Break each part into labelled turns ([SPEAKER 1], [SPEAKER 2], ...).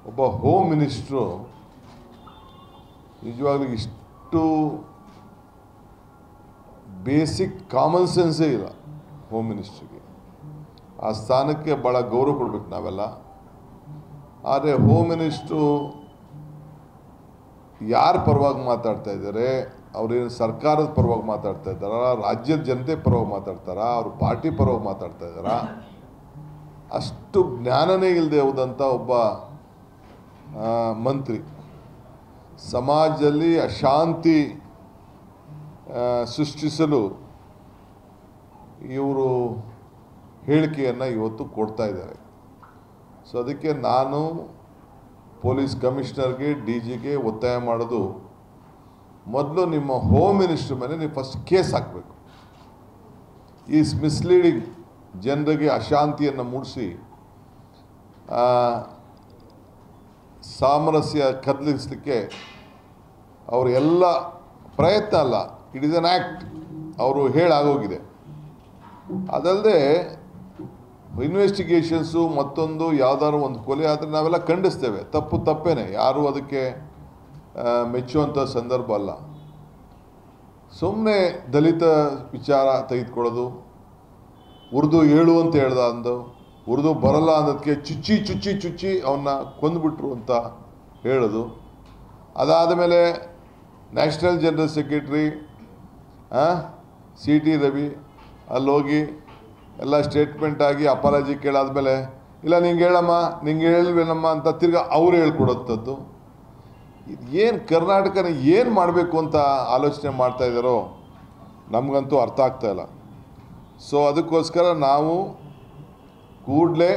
[SPEAKER 1] ಒಬ್ಬ home minister ನಿಜವಾಗ್ಲೂ ಇಷ್ಟು ಬೇಸಿಕ್ ಕಾಮನ್ ಸೆನ್ಸೇ ಇಲ್ಲ ಹೋಮ್ ಮಿನಿಸ್ಟ್ರಿಗೆ ಆ ಸ್ಥಾನಕ್ಕೆ ಭಾಳ ಗೌರವ ಕೊಡ್ಬೇಕು ನಾವೆಲ್ಲ ಆದರೆ ಹೋಮ್ ಮಿನಿಸ್ಟ್ರು ಯಾರ ಪರವಾಗಿ ಮಾತಾಡ್ತಾ ಇದ್ದಾರೆ ಅವ್ರೇನು ಸರ್ಕಾರದ ಪರವಾಗಿ ಮಾತಾಡ್ತಾ ಇದ್ದಾರಾ ರಾಜ್ಯದ ಜನತೆ ಪರವಾಗಿ ಮಾತಾಡ್ತಾರಾ ಅವ್ರ ಪಾರ್ಟಿ ಪರವಾಗಿ ಮಾತಾಡ್ತಾ ಇದ್ದಾರಾ ಅಷ್ಟು ಜ್ಞಾನನೇ ಇಲ್ಲದೆ ಹೋದಂಥ ಒಬ್ಬ ಆ, ಮಂತ್ರಿ ಸಮಾಜದಲ್ಲಿ ಅಶಾಂತಿ ಆ, ಸೃಷ್ಟಿಸಲು ಇವರು ಹೇಳಿಕೆಯನ್ನು ಇವತ್ತು ಕೊಡ್ತಾ ಇದ್ದಾರೆ ಸೊ ಅದಕ್ಕೆ ನಾನು ಪೊಲೀಸ್ ಕಮಿಷನರ್ಗೆ ಡಿ ಜಿಗೆ ಒತ್ತಾಯ ಮಾಡೋದು ಮೊದಲು ನಿಮ್ಮ ಹೋಮ್ ಮಿನಿಸ್ಟರ್ ಮೇಲೆ ನೀವು ಫಸ್ಟ್ ಕೇಸ್ ಹಾಕಬೇಕು ಈಸ್ ಮಿಸ್ಲೀಡಿಂಗ್ ಜನರಿಗೆ ಅಶಾಂತಿಯನ್ನು ಮೂಡಿಸಿ ಆ, ಸಾಮರಸ್ಯ ಕದಲಿಸಲಿಕ್ಕೆ ಅವರು ಎಲ್ಲ ಪ್ರಯತ್ನ ಅಲ್ಲ ಇಟ್ ಇಸ್ ಅನ್ ಆ್ಯಕ್ಟ್ ಅವರು ಹೇಳಾಗೋಗಿದೆ ಅದಲ್ಲದೆ ಇನ್ವೆಸ್ಟಿಗೇಷನ್ಸು ಮತ್ತೊಂದು ಯಾವ್ದಾದ್ರು ಒಂದು ಕೊಲೆ ಆದರೆ ನಾವೆಲ್ಲ ಖಂಡಿಸ್ತೇವೆ ತಪ್ಪು ತಪ್ಪೇನೆ ಯಾರೂ ಅದಕ್ಕೆ ಆ, ಮೆಚ್ಚುವಂಥ ಸಂದರ್ಭ ಅಲ್ಲ ಸುಮ್ಮನೆ ದಲಿತ ವಿಚಾರ ತೆಗೆದುಕೊಳ್ಳೋದು ಉರ್ದು ಹೇಳು ಅಂತ ಹೇಳ್ದ ಅಂದು ಉರ್ದು ಬರಲ್ಲ ಅನ್ನೋದಕ್ಕೆ ಚುಚ್ಚಿ ಚುಚ್ಚಿ ಚುಚ್ಚಿ ಅವನ್ನ ಕೊಂದುಬಿಟ್ರು ಅಂತ ಹೇಳೋದು ಅದಾದ ಮೇಲೆ national general secretary C T Ravi ಅಲ್ಲೋಗಿ ಎಲ್ಲ ಸ್ಟೇಟ್ಮೆಂಟ್ ಆಗಿ ಅಪಾಲಜಿ ಕೇಳಾದ್ಮೇಲೆ ಇಲ್ಲ ನಿಂಗೆ ಹೇಳಮ್ಮ ನಿಂಗೆ ಹೇಳ್ವೇನಮ್ಮ ಅಂತ ತಿರ್ಗಾ ಅವ್ರು ಹೇಳ್ಕೊಡೋಂಥದ್ದು ಇದು ಏನು ಕರ್ನಾಟಕನ ಏನು ಮಾಡಬೇಕು ಅಂತ ಆಲೋಚನೆ ಮಾಡ್ತಾ ಇದ್ದಾರೋ ನಮಗಂತೂ ಅರ್ಥ ಆಗ್ತಾ ಇಲ್ಲ ಸೊ ಅದಕ್ಕೋಸ್ಕರ ನಾವು ಕೂಡಲೇ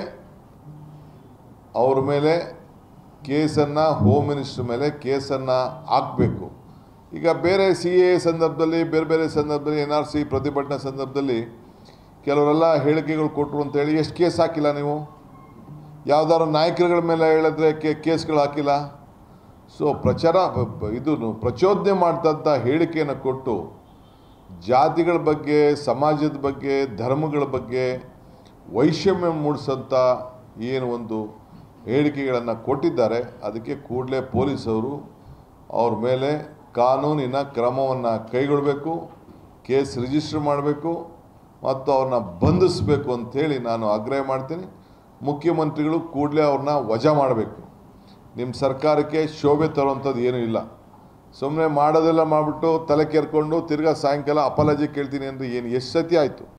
[SPEAKER 1] ಅವ್ರ ಮೇಲೆ ಕೇಸನ್ನು ಹೋಮ್ ಮಿನಿಸ್ಟ್ರ್ ಮೇಲೆ ಕೇಸನ್ನು ಹಾಕಬೇಕು ಈಗ ಬೇರೆ ಸಿ ಎ ಸಂದರ್ಭದಲ್ಲಿ ಬೇರೆ ಬೇರೆ ಸಂದರ್ಭದಲ್ಲಿ ಎನ್ ಆರ್ ಸಿ ಪ್ರತಿಭಟನೆ ಸಂದರ್ಭದಲ್ಲಿ ಕೆಲವರೆಲ್ಲ ಹೇಳಿಕೆಗಳು ಕೊಟ್ಟರು ಅಂತೇಳಿ ಎಷ್ಟು ಕೇಸ್ ಹಾಕಿಲ್ಲ ನೀವು ಯಾವ್ದಾದ್ರು ನಾಯಕರುಗಳ ಮೇಲೆ ಹೇಳಿದ್ರೆ ಕೇ ಕೇಸ್ಗಳು ಹಾಕಿಲ್ಲ ಸೊ ಪ್ರಚಾರ ಬ- ಬ- ಇದು ಪ್ರಚೋದನೆ ಮಾಡ್ತಂಥ ಹೇಳಿಕೆಯನ್ನು ಕೊಟ್ಟು ಜಾತಿಗಳ ಬಗ್ಗೆ ಸಮಾಜದ ಬಗ್ಗೆ ಧರ್ಮಗಳ ಬಗ್ಗೆ ವೈಷಮ್ಯ ಮೂಡಿಸೋಂಥ ಏನು ಒಂದು ಹೇಳಿಕೆಗಳನ್ನು ಕೊಟ್ಟಿದ್ದಾರೆ ಅದಕ್ಕೆ ಕೂಡಲೇ ಪೊಲೀಸವರು ಅವ್ರ ಮೇಲೆ ಕಾನೂನಿನ ಕ್ರಮವನ್ನು ಕೈಗೊಳ್ಳಬೇಕು ಕೇಸ್ ರಿಜಿಸ್ಟರ್ ಮಾಡಬೇಕು ಮತ್ತು ಅವ್ರನ್ನ ಬಂಧಿಸಬೇಕು ಅಂಥೇಳಿ ನಾನು ಆಗ್ರಹ ಮಾಡ್ತೀನಿ ಮುಖ್ಯಮಂತ್ರಿಗಳು ಕೂಡಲೇ ಅವ್ರನ್ನ ವಜಾ ಮಾಡಬೇಕು ನಿಮ್ಮ ಸರ್ಕಾರಕ್ಕೆ ಶೋಭೆ ತರುವಂಥದ್ದು ಏನೂ ಇಲ್ಲ ಸುಮ್ಮನೆ ಮಾಡೋದೆಲ್ಲ ಮಾಡಿಬಿಟ್ಟು ತಲೆ ಕೆರ್ಕೊಂಡು ತಿರ್ಗಾ ಸಾಯಂಕಾಲ ಅಪಾಲಜಿ ಕೇಳ್ತೀನಿ ಅಂದರೆ ಏನು ಎಷ್ಟು ಸತಿ ಆಯಿತು